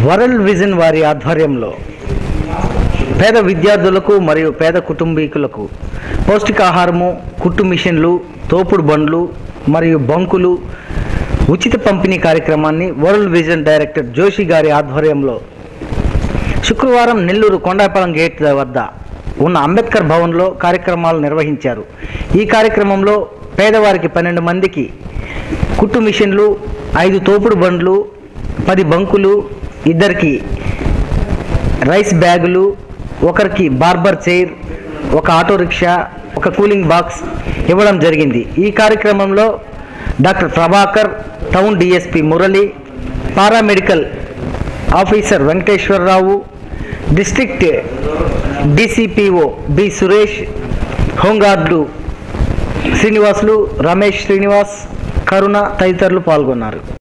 world vision వారి ఆధ్వర్యంలో పేద విద్యార్థులకు మరియు పేద కుటుంబీకులకు పౌష్టికాహారము కుట్టు మిషన్లు తోపుడు బండ్లు మరియు బంకులు ఉచిత పంపిణీ కార్యక్రమాన్ని వరల్డ్ విజన్ డైరెక్టర్ జోషి గారి ఆధ్వర్యంలో శుక్రవారం నెల్లూరు కొండాపాలెం గేట్ వద్ద ఉన్న అంబేద్కర్ భవన్లో కార్యక్రమాలు నిర్వహించారు ఈ కార్యక్రమంలో పేదవారికి పన్నెండు మందికి కుట్టు మిషన్లు ఐదు తోపుడు బండ్లు పది బంకులు ఇద్దరికి రైస్ బ్యాగులు ఒకరికి బార్బర్ చైర్ ఒక ఆటో రిక్షా ఒక కూలింగ్ బాక్స్ ఇవ్వడం జరిగింది ఈ కార్యక్రమంలో doctor Prabhakar town DSP Murali paramedical officer Venkateswararao district DCPO B Suresh home guard Srinivasulu Ramesh Srinivas Karuna తదితరులు పాల్గొన్నారు